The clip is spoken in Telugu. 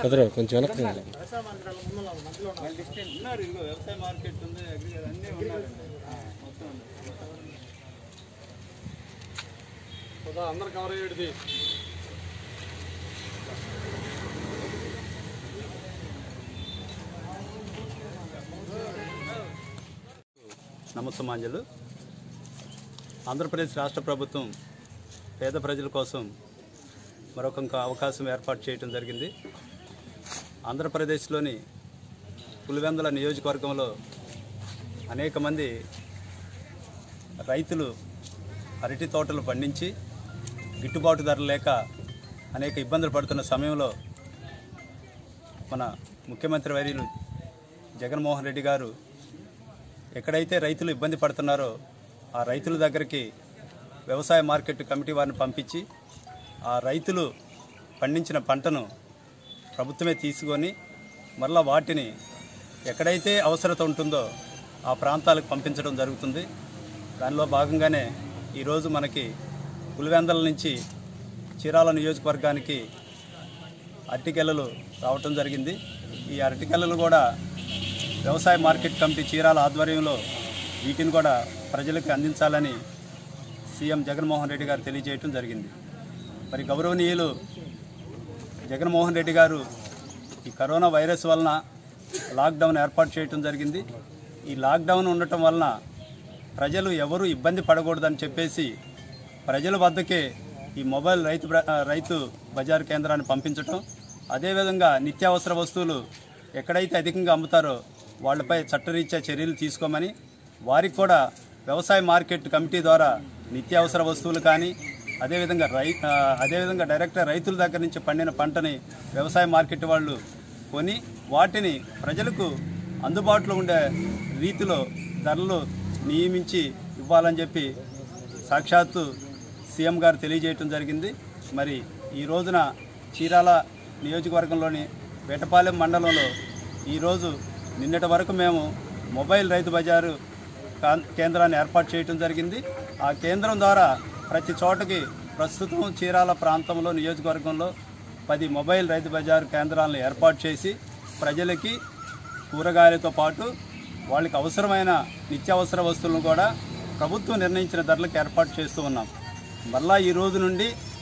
కుదరవు కొంచెం వెనక్కి రండి. ఉన్నారు ఇంకో వ్యవసాయ మార్కెట్ ఉంది అగ్రి అన్నీ ఉన్నారండి మొత్తం అందరు కవర్ అయ్యేది నమస్తమాంజలు ఆంధ్రప్రదేశ్ రాష్ట్ర ప్రభుత్వం పేద ప్రజల కోసం మరొక ఇంకో అవకాశం ఏర్పాటు చేయడం జరిగింది ఆంధ్రప్రదేశ్లోని పులివెందుల నియోజకవర్గంలో అనేక మంది రైతులు అరటి తోటలు పండించి గిట్టుబాటు ధర లేక అనేక ఇబ్బందులు పడుతున్న సమయంలో మన ముఖ్యమంత్రి వర్యులు జగన్మోహన్ రెడ్డి గారు ఎక్కడైతే రైతులు ఇబ్బంది పడుతున్నారో ఆ రైతుల దగ్గరికి వ్యవసాయ మార్కెట్ కమిటీ వారిని పంపించి ఆ రైతులు పండించిన పంటను ప్రభుత్వమే తీసుకొని మరలా వాటిని ఎక్కడైతే అవసరత ఉంటుందో ఆ ప్రాంతాలకు పంపించడం జరుగుతుంది దానిలో భాగంగానే ఈరోజు మనకి పులివెందల నుంచి చీరాల నియోజకవర్గానికి అరటికెల్లలు రావటం జరిగింది ఈ అరటికెల్లలు కూడా వ్యవసాయ మార్కెట్ కమిటీ చీరాల ఆధ్వర్యంలో వీటిని కూడా ప్రజలకు అందించాలని సీఎం జగన్మోహన్ రెడ్డి గారు తెలియజేయటం జరిగింది మరి గౌరవనీయులు జగన్మోహన్ రెడ్డి గారు ఈ కరోనా వైరస్ వలన లాక్డౌన్ ఏర్పాటు చేయటం జరిగింది ఈ లాక్డౌన్ ఉండటం వలన ప్రజలు ఎవరు ఇబ్బంది పడకూడదని చెప్పేసి ప్రజల వద్దకే ఈ మొబైల్ రైతు బ్ర- ఆ, రైతు బజార్ కేంద్రాన్ని పంపించటం అదేవిధంగా నిత్యావసర వస్తువులు ఎక్కడైతే అధికంగా అమ్ముతారో వాళ్ళపై చట్టరీత్యా చర్యలు తీసుకోమని వారికి కూడా వ్యవసాయ మార్కెట్ కమిటీ ద్వారా నిత్యావసర వస్తువులు కానీ అదేవిధంగా రై ఆ, అదేవిధంగా డైరెక్ట్ రైతుల దగ్గర నుంచి పండిన పంటని వ్యవసాయ మార్కెట్ వాళ్ళు కొని వాటిని ప్రజలకు అందుబాటులో ఉండే రీతిలో ధరలు నియమించి ఇవ్వాలని చెప్పి సాక్షాత్తు సీఎం గారు తెలియజేయటం జరిగింది మరి ఈ రోజున చీరాల నియోజకవర్గంలోని వేటపాలెం మండలంలో ఈరోజు నిన్నటి వరకు మేము మొబైల్ రైతు బజారు కాన్- కేంద్రాన్ని ఏర్పాటు చేయటం జరిగింది ఆ కేంద్రం ద్వారా ప్రతి చోటకి ప్రస్తుతం చీరాల ప్రాంతంలో నియోజకవర్గంలో పది మొబైల్ రైతు బజారు కేంద్రాలను ఏర్పాటు చేసి ప్రజలకి కూరగాయలతో పాటు వాళ్ళకి అవసరమైన నిత్యావసర వస్తువులను కూడా ప్రభుత్వం నిర్ణయించిన ధరలకు ఏర్పాటు చేస్తూ ఉన్నాం మళ్ళా ఈ రోజు నుండి